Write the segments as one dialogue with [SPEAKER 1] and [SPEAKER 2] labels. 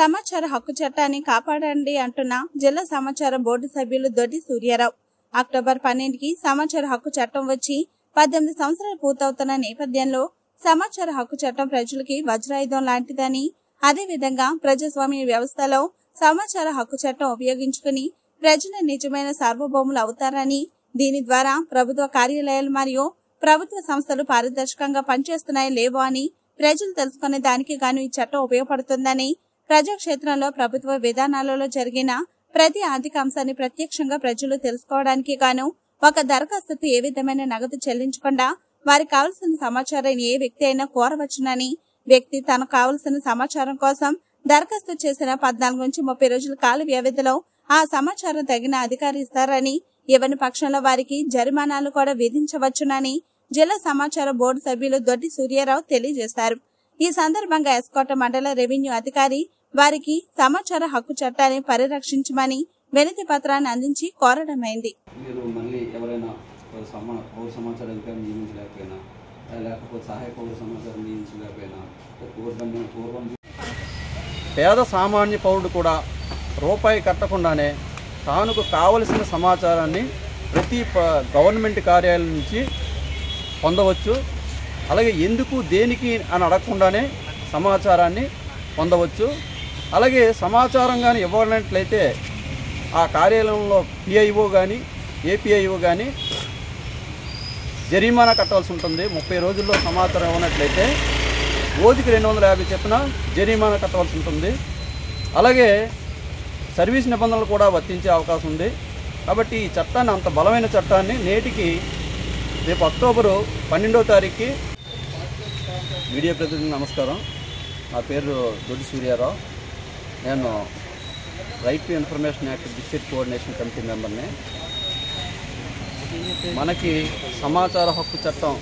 [SPEAKER 1] సమాచార హక్కు చట్టాన్ని కాపాడండి అంటున్న జిల్లా సమాచార బోర్డు సభ్యులు దొడ్డి సూర్యారావు అక్టోబర్ పన్నెండుకి సమాచార హక్కు చట్టం వచ్చి పద్దెనిమిది సంవత్సరాలు పూర్తవుతున్న నేపథ్యంలో సమాచార హక్కు చట్టం ప్రజలకి వజ్రాయుధం లాంటిదని అదేవిధంగా ప్రజాస్వామ్య వ్యవస్థలో సమాచార హక్కు చట్టం ఉపయోగించుకుని ప్రజల నిజమైన సార్వభౌములు అవుతారని దీని ద్వారా ప్రభుత్వ కార్యాలయాలు మరియు ప్రభుత్వ సంస్థలు పారదర్శకంగా పనిచేస్తున్నాయి లేవో అని ప్రజలు తెలుసుకునే దానికి గాను ఈ చట్టం ఉపయోగపడుతుందని ప్రజాక్షేత్రంలో ప్రభుత్వ విధానాలలో జరిగిన ప్రతి ఆర్థిక అంశాన్ని ప్రత్యక్షంగా ప్రజలు తెలుసుకోవడానికి గాను ఒక దరఖాస్తుతో ఏ విధమైన నగదు చెల్లించకుండా వారికి కావలసిన సమాచారాన్ని ఏ వ్యక్తి అయినా కోరవచ్చునని వ్యక్తి తనకు కావలసిన సమాచారం కోసం దరఖాస్తు చేసిన పద్నాలుగు నుంచి ముప్పై రోజుల కాల వ్యవధిలో ఆ సమాచారం తగిన అధికారి ఇస్తారని ఇవ్వని పక్షంలో వారికి జరిమానాలు కూడా విధించవచ్చునని జిల్లా సమాచార బోర్డు సభ్యులు దొడ్డి సూర్యారావు తెలియజేశారు ఈ సందర్భంగా ఎస్కోట మండల రెవెన్యూ అధికారి వారికి సమాచార హక్కు చట్టాన్ని పరిరక్షించమని వినతి పత్రాన్ని అందించి కోరడమైంది
[SPEAKER 2] మీరు మళ్ళీ ఎవరైనా ఒక సమా పౌర సమాచార అధికారం నియమించలేకపోయినా లేకపోతే సహాయ పౌర సమాచారం నియమించలేకపోయినా పూర్వం పూర్వం
[SPEAKER 3] పేద సామాన్య పౌరుడు కూడా రూపాయి కట్టకుండానే తానుకు కావలసిన సమాచారాన్ని ప్రతి ప- గవర్నమెంట్ కార్యాలయం నుంచి పొందవచ్చు అలాగే ఎందుకు దేనికి అని అడగకుండానే సమాచారాన్ని పొందవచ్చు అలాగే సమాచారం కానీ ఇవ్వనట్లయితే ఆ కార్యాలయంలో పిఐఓ కానీ ఏపీఐఓ కానీ జరిమానా కట్టాల్సి ఉంటుంది ముప్పై రోజుల్లో సమాచారం ఇవ్వనట్లయితే రోజుకి రెండు వందల యాభై చెప్పిన జరిమానా కట్టవలసి ఉంటుంది అలాగే సర్వీస్ నిబంధనలు కూడా వర్తించే అవకాశం ఉంది కాబట్టి ఈ చట్టాన్ని అంత బలమైన చట్టాన్ని నేటికి రేపు అక్టోబరు పన్నెండో తారీఖుకి మీడియా ప్రతినిధి నమస్కారం నా పేరు దొడ్డి సూర్యారావు నేను right to information act district coordination committee మెంబర్ని మనకి సమాచార హక్కు చట్టం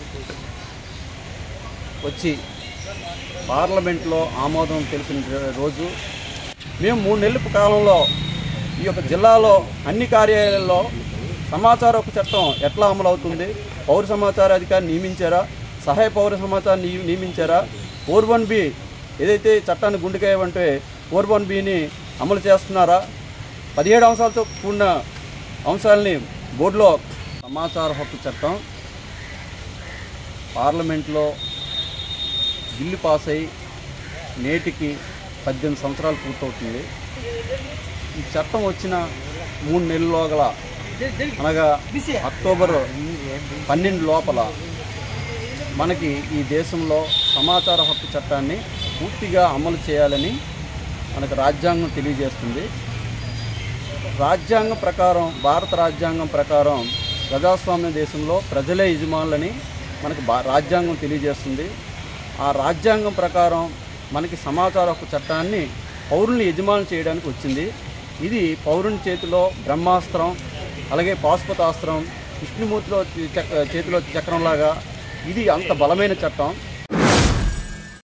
[SPEAKER 3] వచ్చి పార్లమెంట్లో ఆమోదం తెలిపిన రోజు మేము మూడు నెలల కాలంలో ఈ యొక్క జిల్లాలో అన్ని కార్యాలయాల్లో సమాచార హక్కు చట్టం ఎట్లా అమలు అవుతుంది పౌర సమాచార అధికారిని నియమించారా సహాయ పౌర సమాచారం నియ- నియమించారా ఫోర్ వన్ బి ఏదైతే చట్టాన్ని గుండెకాయమంటే ఫోర్ వన్ బిని అమలు చేస్తున్నారా పదిహేడు అంశాలతో కూడిన అంశాలని బోర్డులో సమాచార హక్కు చట్టం పార్లమెంట్లో బిల్లు పాస్ అయి నేటికి పద్దెనిమిది సంవత్సరాలు పూర్తవుతుంది ఈ చట్టం వచ్చిన మూడు నెలల్లోగల అనగా అక్టోబర్ పన్నెండు లోపల మనకి ఈ దేశంలో సమాచార హక్కు చట్టాన్ని పూర్తిగా అమలు చేయాలని మనకు రాజ్యాంగం తెలియజేస్తుంది రాజ్యాంగం ప్రకారం భారత రాజ్యాంగం ప్రకారం ప్రజాస్వామ్య దేశంలో ప్రజలే యజమానులని మనకు బా రాజ్యాంగం తెలియజేస్తుంది ఆ రాజ్యాంగం ప్రకారం మనకి సమాచార హక్కు చట్టాన్ని పౌరుల్ని యజమాని చేయడానికి వచ్చింది ఇది పౌరుని చేతిలో బ్రహ్మాస్త్రం అలాగే పాశుపతాస్త్రం విష్ణుమూర్తిలో చక్- చేతిలో చక్రంలాగా ఇది అంత బలమైన చట్టం